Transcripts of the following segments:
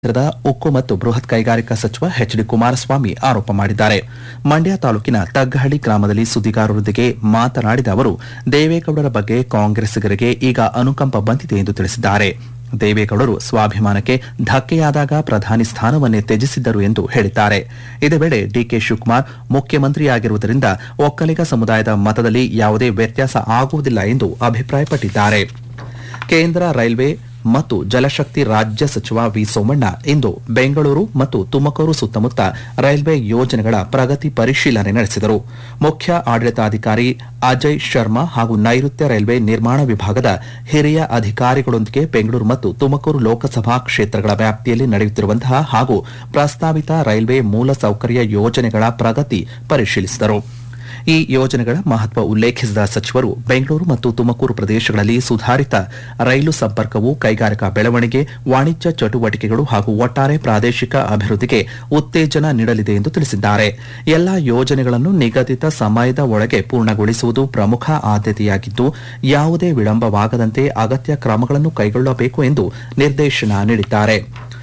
ಕ್ಷೇತ್ರದ ಉಕ್ಕು ಮತ್ತು ಬೃಹತ್ ಕೈಗಾರಿಕಾ ಸಚಿವ ಎಚ್ ಡಿ ಕುಮಾರಸ್ವಾಮಿ ಆರೋಪ ಮಾಡಿದ್ದಾರೆ ಮಂಡ್ಯ ತಾಲೂಕಿನ ತಗ್ಗಹಳ್ಳಿ ಗ್ರಾಮದಲ್ಲಿ ಸುದ್ದಿಗಾರರೊಂದಿಗೆ ಮಾತನಾಡಿದ ಅವರು ದೇವೇಗೌಡರ ಬಗ್ಗೆ ಕಾಂಗ್ರೆಸ್ಸಿಗರಿಗೆ ಈಗ ಅನುಕಂಪ ಬಂದಿದೆ ಎಂದು ತಿಳಿಸಿದ್ದಾರೆ ದೇವೇಗೌಡರು ಸ್ವಾಭಿಮಾನಕ್ಕೆ ಧಕ್ಕೆಯಾದಾಗ ಪ್ರಧಾನಿ ಸ್ಥಾನವನ್ನೇ ತ್ಯಜಿಸಿದ್ದರು ಎಂದು ಹೇಳಿದ್ದಾರೆ ಇದೇ ವೇಳೆ ಡಿಕೆ ಶಿವಕುಮಾರ್ ಮುಖ್ಯಮಂತ್ರಿಯಾಗಿರುವುದರಿಂದ ಒಕ್ಕಲಿಗ ಸಮುದಾಯದ ಮತದಲ್ಲಿ ಯಾವುದೇ ವ್ಯತ್ಯಾಸ ಆಗುವುದಿಲ್ಲ ಎಂದು ಅಭಿಪ್ರಾಯಪಟ್ಟಿದ್ದಾರೆ ಕೇಂದ್ರ ರೈಲ್ವೆ ಮತ್ತು ಜಲಶಕ್ತಿ ರಾಜ್ಯ ಸಚಿವ ವಿ ಸೋಮಣ್ಣ ಇಂದು ಬೆಂಗಳೂರು ಮತ್ತು ತುಮಕೂರು ಸುತ್ತಮುತ್ತ ರೈಲ್ವೆ ಯೋಜನೆಗಳ ಪ್ರಗತಿ ಪರಿಶೀಲನೆ ನಡೆಸಿದರು ಮುಖ್ಯ ಆಡಳಿತಾಧಿಕಾರಿ ಅಜಯ್ ಶರ್ಮಾ ಹಾಗೂ ನೈಋತ್ಯ ರೈಲ್ವೆ ನಿರ್ಮಾಣ ವಿಭಾಗದ ಹಿರಿಯ ಅಧಿಕಾರಿಗಳೊಂದಿಗೆ ಬೆಂಗಳೂರು ಮತ್ತು ತುಮಕೂರು ಲೋಕಸಭಾ ಕ್ಷೇತ್ರಗಳ ವ್ಯಾಪ್ತಿಯಲ್ಲಿ ನಡೆಯುತ್ತಿರುವಂತಹ ಹಾಗೂ ಪ್ರಸ್ತಾವಿತ ರೈಲ್ವೆ ಮೂಲಸೌಕರ್ಯ ಯೋಜನೆಗಳ ಪ್ರಗತಿ ಪರಿಶೀಲಿಸಿದರು ಈ ಯೋಜನೆಗಳ ಮಹತ್ವ ಉಲ್ಲೇಖಿಸಿದ ಸಚಿವರು ಬೆಂಗಳೂರು ಮತ್ತು ತುಮಕೂರು ಪ್ರದೇಶಗಳಲ್ಲಿ ಸುಧಾರಿತ ರೈಲು ಸಂಪರ್ಕವು ಕೈಗಾರಿಕಾ ಬೆಳವಣಿಗೆ ವಾಣಿಜ್ಯ ಚಟುವಟಿಕೆಗಳು ಹಾಗೂ ಒಟ್ಟಾರೆ ಪ್ರಾದೇಶಿಕ ಅಭಿವೃದ್ಧಿಗೆ ಉತ್ತೇಜನ ನೀಡಲಿದೆ ಎಂದು ತಿಳಿಸಿದ್ದಾರೆ ಎಲ್ಲಾ ಯೋಜನೆಗಳನ್ನು ನಿಗದಿತ ಸಮಯದ ಒಳಗೆ ಪೂರ್ಣಗೊಳಿಸುವುದು ಪ್ರಮುಖ ಆದ್ಯತೆಯಾಗಿದ್ದು ಯಾವುದೇ ವಿಳಂಬವಾಗದಂತೆ ಅಗತ್ಯ ಕ್ರಮಗಳನ್ನು ಕೈಗೊಳ್ಳಬೇಕು ಎಂದು ನಿರ್ದೇಶನ ನೀಡಿದ್ದಾರೆ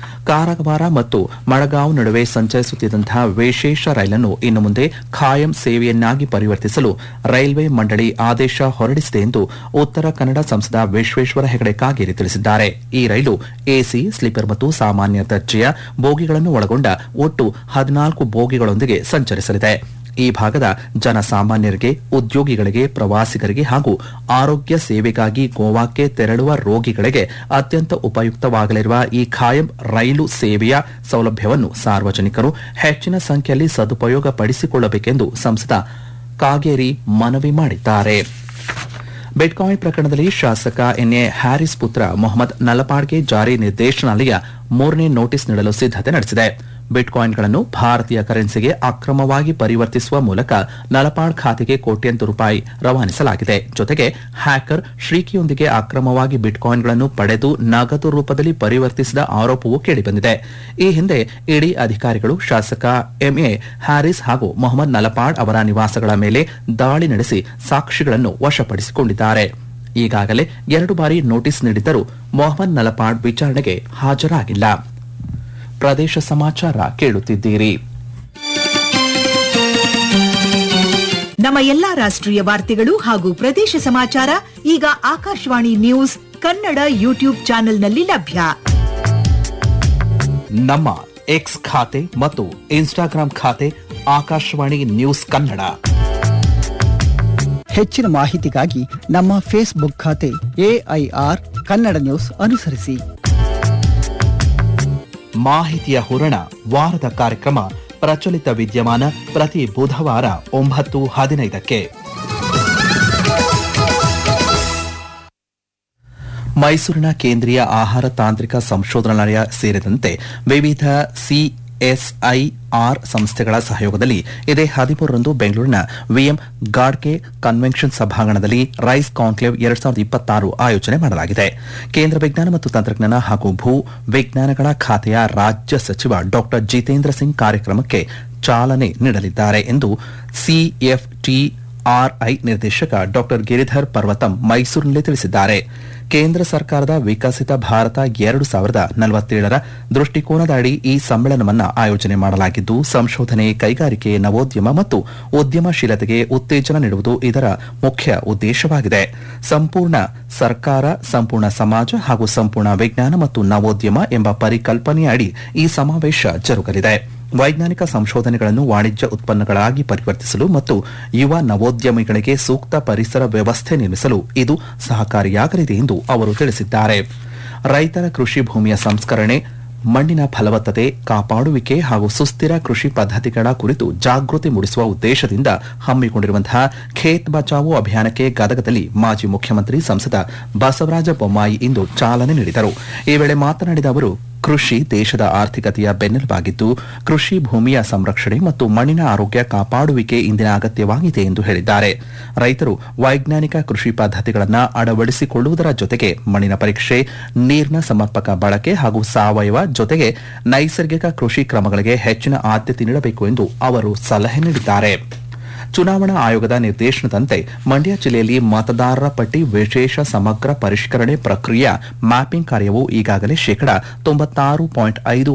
ಕಾರವಾರ ಮತ್ತು ಮಡಗಾಂವ್ ನಡುವೆ ಸಂಚರಿಸುತ್ತಿದ್ದಂತಹ ವಿಶೇಷ ರೈಲನ್ನು ಇನ್ನು ಮುಂದೆ ಖಾಯಂ ಸೇವೆಯನ್ನಾಗಿ ಪರಿವರ್ತಿಸಲು ರೈಲ್ವೆ ಮಂಡಳಿ ಆದೇಶ ಹೊರಡಿಸಿದೆ ಎಂದು ಉತ್ತರ ಕನ್ನಡ ಸಂಸದ ವಿಶ್ವೇಶ್ವರ ಹೆಗಡೆ ಕಾಗೇರಿ ತಿಳಿಸಿದ್ದಾರೆ ಈ ರೈಲು ಎಸಿ ಸ್ಲೀಪರ್ ಮತ್ತು ಸಾಮಾನ್ಯ ದರ್ಜೆಯ ಬೋಗಿಗಳನ್ನು ಒಳಗೊಂಡ ಒಟ್ಟು ಹದಿನಾಲ್ಕು ಬೋಗಿಗಳೊಂದಿಗೆ ಸಂಚರಿಸಲಿದೆ ಈ ಭಾಗದ ಜನಸಾಮಾನ್ಯರಿಗೆ ಉದ್ಯೋಗಿಗಳಿಗೆ ಪ್ರವಾಸಿಗರಿಗೆ ಹಾಗೂ ಆರೋಗ್ಯ ಸೇವೆಗಾಗಿ ಗೋವಾಕ್ಕೆ ತೆರಳುವ ರೋಗಿಗಳಿಗೆ ಅತ್ಯಂತ ಉಪಯುಕ್ತವಾಗಲಿರುವ ಈ ಖಾಯಂ ರೈಲು ಸೇವೆಯ ಸೌಲಭ್ಯವನ್ನು ಸಾರ್ವಜನಿಕರು ಹೆಚ್ಚಿನ ಸಂಖ್ಯೆಯಲ್ಲಿ ಸದುಪಯೋಗ ಪಡಿಸಿಕೊಳ್ಳಬೇಕೆಂದು ಸಂಸದ ಕಾಗೇರಿ ಮನವಿ ಮಾಡಿದ್ದಾರೆ ಬಿಟ್ಕಾಯಿನ್ ಪ್ರಕರಣದಲ್ಲಿ ಶಾಸಕ ಎನ್ಎ ಹ್ಯಾರಿಸ್ ಪುತ್ರ ಮೊಹಮ್ಮದ್ ನಲಪಾಡ್ಗೆ ಜಾರಿ ನಿರ್ದೇಶನಾಲಯ ಮೂರನೇ ನೋಟಿಸ್ ನೀಡಲು ಸಿದ್ದತೆ ನಡೆಸಿದೆ ಬಿಟ್ಕಾಯಿನ್ಗಳನ್ನು ಭಾರತೀಯ ಕರೆನ್ಸಿಗೆ ಅಕ್ರಮವಾಗಿ ಪರಿವರ್ತಿಸುವ ಮೂಲಕ ನಲಪಾಡ್ ಖಾತೆಗೆ ಕೋಟ್ಯಂತರ ರೂಪಾಯಿ ರವಾನಿಸಲಾಗಿದೆ ಜೊತೆಗೆ ಹ್ಯಾಕರ್ ಶ್ರೀಕಿಯೊಂದಿಗೆ ಅಕ್ರಮವಾಗಿ ಬಿಟ್ಕಾಯಿನ್ಗಳನ್ನು ಪಡೆದು ನಗದು ರೂಪದಲ್ಲಿ ಪರಿವರ್ತಿಸಿದ ಆರೋಪವೂ ಕೇಳಿಬಂದಿದೆ ಈ ಹಿಂದೆ ಇಡಿ ಅಧಿಕಾರಿಗಳು ಶಾಸಕ ಎಂಎ ಹ್ಯಾರಿಸ್ ಹಾಗೂ ಮೊಹಮ್ಮದ್ ನಲಪಾಡ್ ಅವರ ನಿವಾಸಗಳ ಮೇಲೆ ದಾಳಿ ನಡೆಸಿ ಸಾಕ್ಷಿಗಳನ್ನು ವಶಪಡಿಸಿಕೊಂಡಿದ್ದಾರೆ ಈಗಾಗಲೇ ಎರಡು ಬಾರಿ ನೋಟಿಸ್ ನೀಡಿದ್ದರೂ ಮೊಹಮ್ಮದ್ ನಲಪಾಡ್ ವಿಚಾರಣೆಗೆ ಹಾಜರಾಗಿಲ್ಲ ಪ್ರದೇಶ ಸಮಾಚಾರ ಕೇಳುತ್ತಿದ್ದೀರಿ ನಮ್ಮ ಎಲ್ಲಾ ರಾಷ್ಟ್ರೀಯ ವಾರ್ತೆಗಳು ಹಾಗೂ ಪ್ರದೇಶ ಸಮಾಚಾರ ಈಗ ಆಕಾಶವಾಣಿ ನ್ಯೂಸ್ ಕನ್ನಡ ಯೂಟ್ಯೂಬ್ ಚಾನೆಲ್ನಲ್ಲಿ ಲಭ್ಯ ನಮ್ಮ ಎಕ್ಸ್ ಖಾತೆ ಮತ್ತು ಇನ್ಸ್ಟಾಗ್ರಾಂ ಖಾತೆ ಆಕಾಶವಾಣಿ ನ್ಯೂಸ್ ಕನ್ನಡ ಹೆಚ್ಚಿನ ಮಾಹಿತಿಗಾಗಿ ನಮ್ಮ ಫೇಸ್ಬುಕ್ ಖಾತೆ ಎಐಆರ್ ಕನ್ನಡ ನ್ಯೂಸ್ ಅನುಸರಿಸಿ ಮಾಹಿತಿಯ ಹೂರಣ ವಾರದ ಕಾರ್ಯಕ್ರಮ ಪ್ರಚಲಿತ ವಿದ್ಯಮಾನ ಪ್ರತಿ ಬುಧವಾರ ಒಂಬತ್ತು ಹದಿನೈದಕ್ಕೆ ಮೈಸೂರಿನ ಕೇಂದ್ರೀಯ ಆಹಾರ ತಾಂತ್ರಿಕ ಸಂಶೋಧನಾಲಯ ಸೇರಿದಂತೆ ವಿವಿಧ ಸಿಎಸ್ಐಆರ್ ಸಂಸ್ಥೆಗಳ ಸಹಯೋಗದಲ್ಲಿ ಇದೇ ಹದಿಮೂರರಂದು ಬೆಂಗಳೂರಿನ ವಿಎಂ ಗಾಡ್ಕೆ ಕನ್ವೆನ್ಷನ್ ಸಭಾಂಗಣದಲ್ಲಿ ರೈಸ್ ಕಾನ್ಕ್ಲೇವ್ ಎರಡ್ ಸಾವಿರದ ಇಪ್ಪತ್ತಾರು ಆಯೋಜನೆ ಮಾಡಲಾಗಿದೆ ಕೇಂದ್ರ ವಿಜ್ಞಾನ ಮತ್ತು ತಂತ್ರಜ್ಞಾನ ಹಾಗೂ ಭೂ ವಿಜ್ಞಾನಗಳ ಖಾತೆಯ ರಾಜ್ಯ ಸಚಿವ ಡಾ ಜಿತೇಂದ್ರ ಸಿಂಗ್ ಕಾರ್ಯಕ್ರಮಕ್ಕೆ ಚಾಲನೆ ನೀಡಲಿದ್ದಾರೆ ಎಂದು ಸಿಎಫ್ಟಿಆರ್ಐ ನಿರ್ದೇಶಕ ಡಾ ಗಿರಿಧರ್ ಪರ್ವತಂ ಮೈಸೂರಿನಲ್ಲಿ ತಿಳಿಸಿದ್ದಾರೆ ಕೇಂದ್ರ ಸರ್ಕಾರದ ವಿಕಸಿತ ಭಾರತ ಎರಡು ಸಾವಿರದ ನಲವತ್ತೇಳರ ದೃಷ್ಟಿಕೋನದ ಅಡಿ ಈ ಸಮ್ಮೇಳನವನ್ನು ಆಯೋಜನೆ ಮಾಡಲಾಗಿದ್ದು ಸಂಶೋಧನೆ ಕೈಗಾರಿಕೆ ನವೋದ್ಯಮ ಮತ್ತು ಉದ್ಯಮಶೀಲತೆಗೆ ಉತ್ತೇಜನ ನೀಡುವುದು ಇದರ ಮುಖ್ಯ ಉದ್ದೇಶವಾಗಿದೆ ಸಂಪೂರ್ಣ ಸರ್ಕಾರ ಸಂಪೂರ್ಣ ಸಮಾಜ ಹಾಗೂ ಸಂಪೂರ್ಣ ವಿಜ್ಞಾನ ಮತ್ತು ನವೋದ್ಯಮ ಎಂಬ ಪರಿಕಲ್ಪನೆಯ ಅಡಿ ಈ ಸಮಾವೇಶ ಜರುಗಲಿದೆ ವೈಜ್ಞಾನಿಕ ಸಂಶೋಧನೆಗಳನ್ನು ವಾಣಿಜ್ಯ ಉತ್ಪನ್ನಗಳಾಗಿ ಪರಿವರ್ತಿಸಲು ಮತ್ತು ಯುವ ನವೋದ್ಯಮಿಗಳಿಗೆ ಸೂಕ್ತ ಪರಿಸರ ವ್ಯವಸ್ಥೆ ನಿರ್ಮಿಸಲು ಇದು ಸಹಕಾರಿಯಾಗಲಿದೆ ಎಂದು ಅವರು ತಿಳಿಸಿದ್ದಾರೆ ರೈತರ ಕೃಷಿ ಭೂಮಿಯ ಸಂಸ್ಕರಣೆ ಮಣ್ಣಿನ ಫಲವತ್ತತೆ ಕಾಪಾಡುವಿಕೆ ಹಾಗೂ ಸುಸ್ಥಿರ ಕೃಷಿ ಪದ್ಧತಿಗಳ ಕುರಿತು ಜಾಗೃತಿ ಮೂಡಿಸುವ ಉದ್ದೇಶದಿಂದ ಹಮ್ಮಿಕೊಂಡಿರುವಂತಹ ಖೇತ್ ಬಚಾವೋ ಅಭಿಯಾನಕ್ಕೆ ಗದಗದಲ್ಲಿ ಮಾಜಿ ಮುಖ್ಯಮಂತ್ರಿ ಸಂಸದ ಬಸವರಾಜ ಬೊಮ್ಮಾಯಿ ಇಂದು ಚಾಲನೆ ನೀಡಿದರು ಈ ವೇಳೆ ಮಾತನಾಡಿದ ಅವರು ಕೃಷಿ ದೇಶದ ಆರ್ಥಿಕತೆಯ ಬೆನ್ನೆಲುಬಾಗಿದ್ದು ಕೃಷಿ ಭೂಮಿಯ ಸಂರಕ್ಷಣೆ ಮತ್ತು ಮಣ್ಣಿನ ಆರೋಗ್ಯ ಕಾಪಾಡುವಿಕೆ ಇಂದಿನ ಅಗತ್ಯವಾಗಿದೆ ಎಂದು ಹೇಳಿದ್ದಾರೆ ರೈತರು ವೈಜ್ಞಾನಿಕ ಕೃಷಿ ಪದ್ಧತಿಗಳನ್ನು ಅಳವಡಿಸಿಕೊಳ್ಳುವುದರ ಜೊತೆಗೆ ಮಣ್ಣಿನ ಪರೀಕ್ಷೆ ನೀರಿನ ಸಮರ್ಪಕ ಬಳಕೆ ಹಾಗೂ ಸಾವಯವ ಜೊತೆಗೆ ನೈಸರ್ಗಿಕ ಕೃಷಿ ಕ್ರಮಗಳಿಗೆ ಹೆಚ್ಚಿನ ಆದ್ಯತೆ ನೀಡಬೇಕು ಎಂದು ಅವರು ಸಲಹೆ ನೀಡಿದ್ದಾರೆ ಚುನಾವಣಾ ಆಯೋಗದ ನಿರ್ದೇಶನದಂತೆ ಮಂಡ್ಯ ಜಿಲ್ಲೆಯಲ್ಲಿ ಮತದಾರರ ಪಟ್ಟಿ ವಿಶೇಷ ಸಮಗ್ರ ಪರಿಷ್ಕರಣೆ ಪ್ರಕ್ರಿಯೆಯ ಮ್ಯಾಪಿಂಗ್ ಕಾರ್ಯವು ಈಗಾಗಲೇ ಶೇಕಡಾ ತೊಂಬತ್ತಾರು ಪಾಯಿಂಟ್ ಐದು